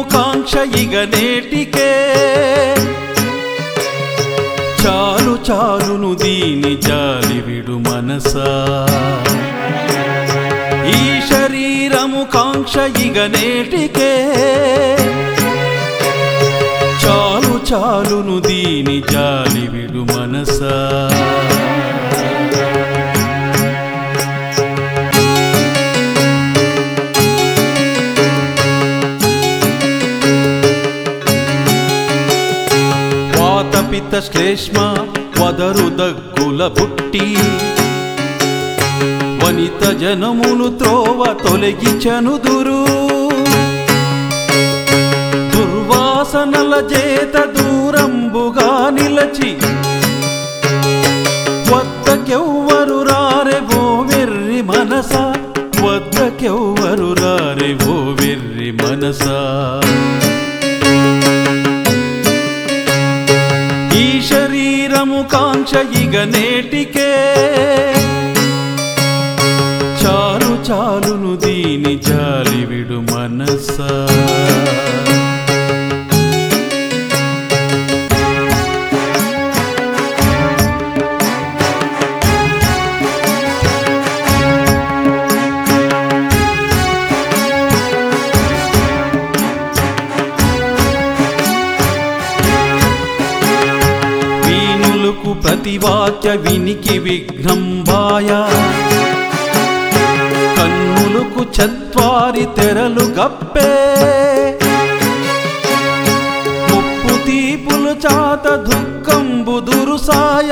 కాంక్ష ఇగ నేటికే చాలు చాలును దీని జాలి విడు మనసా ఈ శరీరము కాంక్ష ఇగ నేటికే చాలు చాలును దీని జాలి విడు మనసా వాతపిత శ్లేష్మ వదరు దగ్గుల బుట్టి వనిత జనములు త్రోవ తొలగి చనుదురు దుర్వాసనల చేత దూరంబుగా నిలచి వద్దకెవ్వరు రారే ఓ వెర్రి మనస వద్దకెవ్వరు రారే ఓ వెర్రి మనసా ఈ శరీరము కాంక్ష ఇగ నేటికే చాలు చాలును దీని జాలి విడు మనసా వీణులకు ప్రతివాక్య వినికి విఘ్నంబాయ కన్నులకు చత్వారి తెరలు గప్పే ముప్పు తీపులు చాత దుఃఖంబు దురుసాయ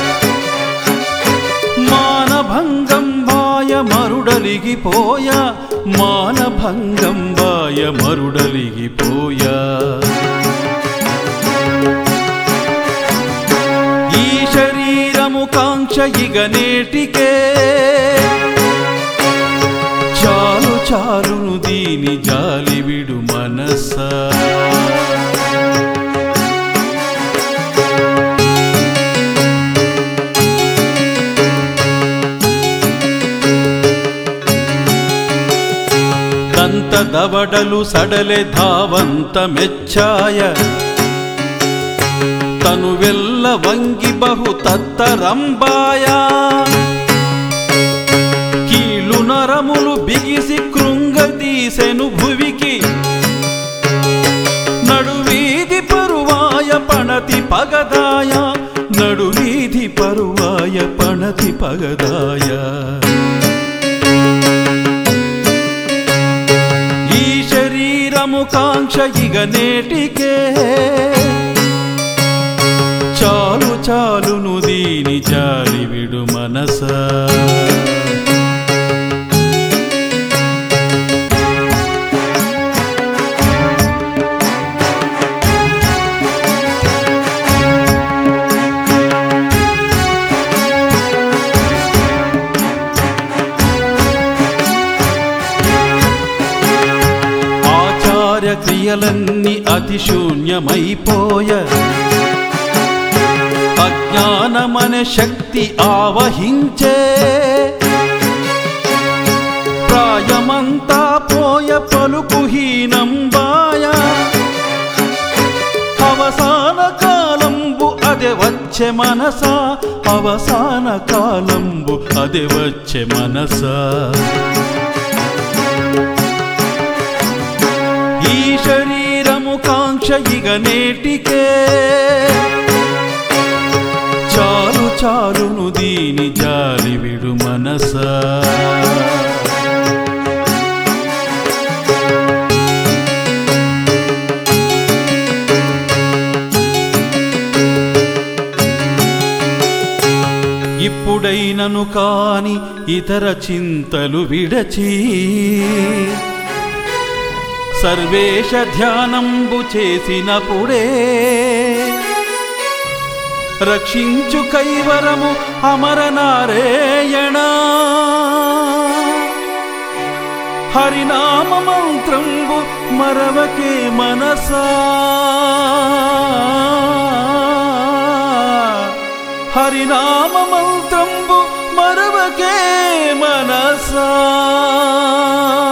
మానభంగం బాయ మరుడలిగిపోయ మానభంగం బాయ మరుడలిగిపోయా ఈ శరీరము కాంక్ష ఇగ నేటికే చాలు చాలును దీని జాలి విడు మనసా దంత దవడలు సడలె ధావంత మెచ్చాయ తను వెల్ల వంగి బహు తత్తరంబాయ కీళ్ళు నరములు బిగిసి కృంగదీసెను భువికి నడువీధి పరువాయ పణతి పగదాయ నడువీధి పరువాయ పణతి పగదాయ ఈ శరీరము కాంక్ష ఇగ నేటికే చాలు చాలును దీని జాలి విడు మనసా ఆచార్య క్రియలన్నీ అతి శూన్యమైపోయ అజ్ఞానమనే శక్తి ఆవహించే ప్రాయమంతా పోయ పలుకుహీనంబాయ అవసాన కాలంబు అదే వచ్చే మనసా అవసాన కాలంబు అదే వచ్చే మనసా ఈ శరీరము కాంక్ష ఇగ నేటికే చాలు చాలును దీని జాలి విడు మనసా ఇప్పుడైనను కాని ఇతర చింతలు విడచి సర్వేశ ధ్యానంబు చేసినప్పుడే రక్షించు కైవరము అమర నారాయణ హరినామ మంత్రంబు మరవకే మనసా హరినామ మంత్రంబు మరవకే మనసా